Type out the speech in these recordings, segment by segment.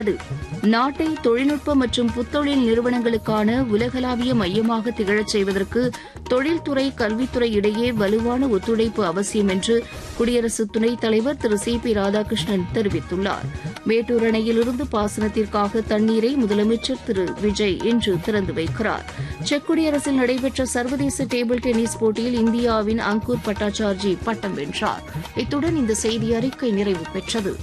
நாட்டை தொழில்நுட்ப மற்றும் புத்தொழில் நிறுவனங்களுக்கான உலகளாவிய மையமாக திகழச் செய்வதற்கு தொழில்துறை கல்வித்துறை இடையே வலுவான ஒத்துழைப்பு அவசியம் என்று குடியரசு துணைத் தலைவர் திரு சி பி ராதாகிருஷ்ணன் தெரிவித்துள்ளார் மேட்டூர் அணையிலிருந்து பாசனத்திற்காக தண்ணீரை முதலமைச்சர் திரு விஜய் இன்று திறந்து வைக்கிறார் செக் குடியரசில் நடைபெற்ற சர்வதேச டேபிள் டென்னிஸ் போட்டியில் இந்தியாவின் அங்கூர் பட்டாச்சார்ஜி பட்டம் வென்றார் இத்துடன் இந்த செய்தி அறிக்கை நிறைவு பெற்றது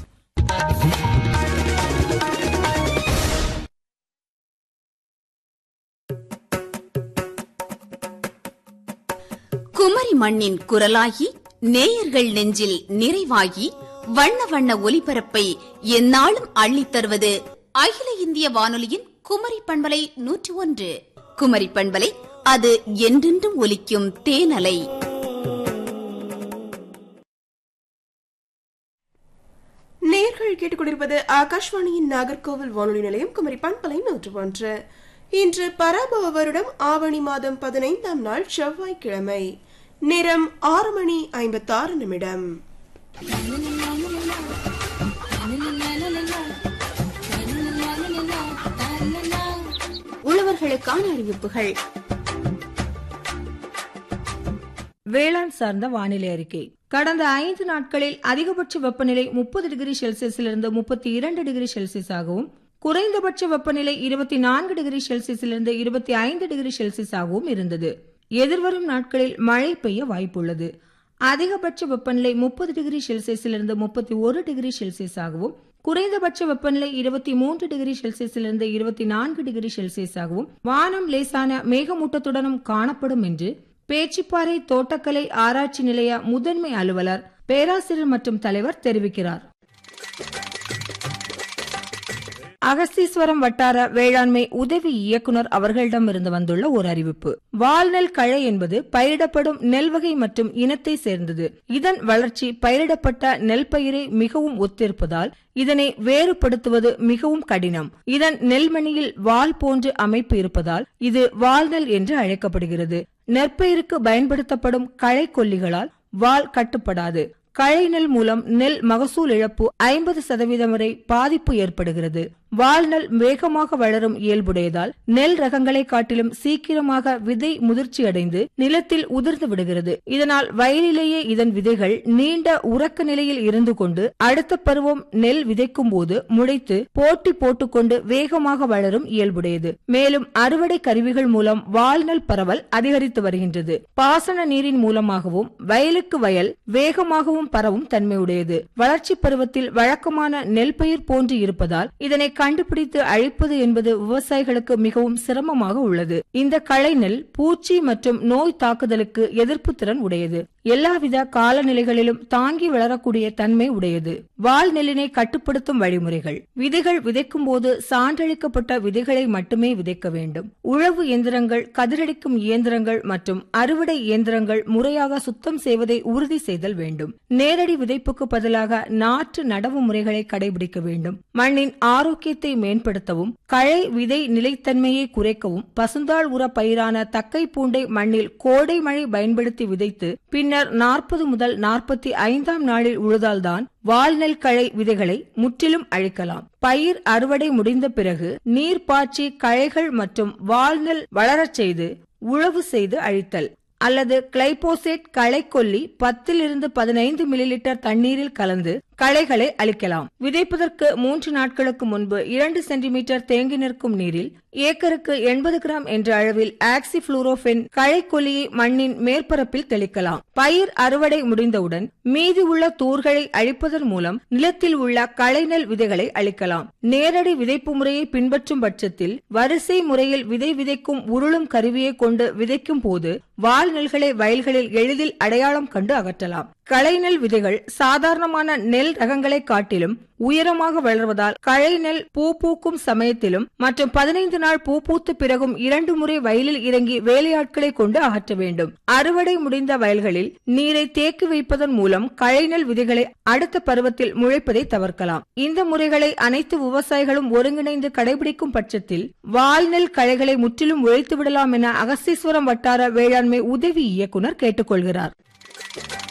குமரி மண்ணின் குரலாகி நேயர்கள் நெஞ்சில் நிறைவாகி வண்ண வண்ண ஒலிபரப்பை எந்நாளும் அள்ளித் தருவது அகில இந்திய வானொலியின் குமரி பண்பலை நூற்றி ஒன்று குமரி பண்பலை அது என்றென்றும் ஒலிக்கும் தேனலை நேர்கள் கேட்டுக்கொண்டிருப்பது ஆகாஷ்வாணியின் நாகர்கோவில் வானொலி நிலையம் குமரி பண்பலை நூற்று ஒன்று இன்று பராபவ வருடம் ஆவணி மாதம் பதினைந்தாம் நாள் செவ்வாய்க்கிழமை நிறம் ஆறு மணி ஐம்பத்தாறு நிமிடம் உழவர்களுக்கான அறிவிப்புகள் வேளாண் சார்ந்த வானிலை அறிக்கை கடந்த ஐந்து நாட்களில் அதிகபட்ச வெப்பநிலை முப்பது டிகிரி செல்சியஸிலிருந்து முப்பத்தி இரண்டு டிகிரி செல்சியஸாகவும் குறைந்தபட்ச வெப்பநிலை இருபத்தி நான்கு டிகிரி செல்சியஸிலிருந்து இருபத்தி ஐந்து டிகிரி செல்சியஸாகவும் இருந்தது எதிர்வரும் நாட்களில் மழை பெய்ய வாய்ப்புள்ளது அதிகபட்ச வெப்பநிலை முப்பது டிகிரி செல்சியஸிலிருந்து முப்பத்தி ஒரு டிகிரி செல்சியஸாகவும் குறைந்தபட்ச வெப்பநிலை இருபத்தி மூன்று டிகிரி செல்சியஸிலிருந்து இருபத்தி நான்கு டிகிரி செல்சியஸாகவும் வானம் லேசான மேகமூட்டத்துடனும் காணப்படும் என்று பேச்சிப்பாறை தோட்டக்கலை ஆராய்ச்சி நிலைய முதன்மை அலுவலர் பேராசிரியர் மற்றும் தலைவர் தெரிவிக்கிறார் அகஸ்தீஸ்வரம் வட்டார வேளாண்மை உதவி இயக்குனர் அவர்களிடமிருந்து வந்துள்ள ஒரு அறிவிப்பு வால்நெல் களை என்பது பயிரிடப்படும் நெல் வகை மற்றும் இனத்தை சேர்ந்தது இதன் வளர்ச்சி பயிரிடப்பட்ட நெல் பயிரை மிகவும் ஒத்திருப்பதால் இதனை வேறுபடுத்துவது மிகவும் கடினம் இதன் நெல்மணியில் வால் போன்ற அமைப்பு இருப்பதால் இது வால்நெல் என்று அழைக்கப்படுகிறது நெற்பயிருக்கு பயன்படுத்தப்படும் களை கொல்லிகளால் வால் கட்டுப்படாது களை நெல் மூலம் நெல் மகசூல் இழப்பு ஐம்பது சதவீதம் வரை பாதிப்பு ஏற்படுகிறது வால்நெல் வேகமாக வளரும் இயல்புடையதால் நெல் ரகங்களை காட்டிலும் சீக்கிரமாக விதை முதிர்ச்சியடைந்து நிலத்தில் உதிர்ந்து விடுகிறது இதனால் வயலிலேயே இதன் விதைகள் நீண்ட உறக்க நிலையில் இருந்து கொண்டு அடுத்த பருவம் நெல் விதைக்கும் போது முளைத்து போட்டி போட்டுக்கொண்டு வேகமாக வளரும் இயல்புடையது மேலும் அறுவடை கருவிகள் மூலம் வால்நெல் பரவல் அதிகரித்து வருகின்றது பாசன நீரின் மூலமாகவும் வயலுக்கு வயல் வேகமாகவும் பரவும் தன்மையுடையது வளர்ச்சி பருவத்தில் வழக்கமான நெல் பயிர் போன்று இருப்பதால் இதனை கண்டுபிடித்து அழிப்பது என்பது விவசாயிகளுக்கு மிகவும் சிரமமாக உள்ளது இந்த களை நெல் பூச்சி மற்றும் நோய் தாக்குதலுக்கு எதிர்ப்பு திறன் உடையது எல்லாவித காலநிலைகளிலும் தாங்கி வளரக்கூடிய தன்மை உடையது வால் நெல்லினை கட்டுப்படுத்தும் வழிமுறைகள் விதைகள் விதைக்கும் போது சான்றளிக்கப்பட்ட விதைகளை மட்டுமே விதைக்க வேண்டும் உழவு இயந்திரங்கள் கதிரடிக்கும் இயந்திரங்கள் மற்றும் அறுவடை இயந்திரங்கள் முறையாக சுத்தம் செய்வதை உறுதி செய்தல் வேண்டும் நேரடி விதைப்புக்கு பதிலாக நாற்று நடவு முறைகளை கடைபிடிக்க வேண்டும் மண்ணின் ஆரோக்கியத்தை மேம்படுத்தவும் களை விதை நிலைத்தன்மையை குறைக்கவும் பசுந்தாள் உர பயிரான தக்கை பூண்டை மண்ணில் கோடை மழை பயன்படுத்தி விதைத்து பின்னர் நாற்பது முதல் நாற்பத்தி ஐந்தாம் நாளில் உழுதால்தான் வால்நெல் களை விதைகளை முற்றிலும் அழிக்கலாம் பயிர் அறுவடை முடிந்த பிறகு நீர் பாய்ச்சி களைகள் மற்றும் வால்நெல் வளரச் செய்து உழவு செய்து அழித்தல் அல்லது கிளைபோசேட் களைக்கொல்லி பத்திலிருந்து பதினைந்து மில்லிலிட்டர் தண்ணீரில் கலந்து களைகளை அழிக்கலாம் விதைப்பதற்கு மூன்று நாட்களுக்கு முன்பு இரண்டு சென்டிமீட்டர் தேங்கி நிற்கும் நீரில் ஏக்கருக்கு எண்பது கிராம் என்ற அளவில் ஆக்சி புளூரோபென் களைக்கொல்லியை மண்ணின் மேற்பரப்பில் தெளிக்கலாம் பயிர் அறுவடை முடிந்தவுடன் மீதி உள்ள தூர்களை அழிப்பதன் மூலம் நிலத்தில் உள்ள களைநெல் விதைகளை அழிக்கலாம் நேரடி விதைப்பு முறையை பின்பற்றும் பட்சத்தில் வரிசை முறையில் விதை விதைக்கும் உருளும் கருவியை கொண்டு விதைக்கும் போது வால் நெல்களை வயல்களில் எளிதில் அடையாளம் கண்டு அகற்றலாம் களைநெல் விதைகள் சாதாரணமான நெல் ரகங்களை காட்டிலும் உயரமாக வளர்வதால் களை நெல் பூ பூக்கும் சமயத்திலும் மற்றும் பதினைந்து நாள் பூ பூத்த பிறகும் இரண்டு முறை வயலில் இறங்கி வேலையாட்களை கொண்டு அகற்ற வேண்டும் அறுவடை முடிந்த வயல்களில் நீரை தேக்கி வைப்பதன் மூலம் களைநெல் விதைகளை அடுத்த பருவத்தில் முளைப்பதை தவிர்க்கலாம் இந்த முறைகளை அனைத்து விவசாயிகளும் ஒருங்கிணைந்து கடைபிடிக்கும் பட்சத்தில் வால்நெல் களைகளை முற்றிலும் ஒழித்து விடலாம் என அகஸ்தீஸ்வரம் வட்டார வேளாண்மை உதவி இயக்குனர் கேட்டுக்கொள்கிறார்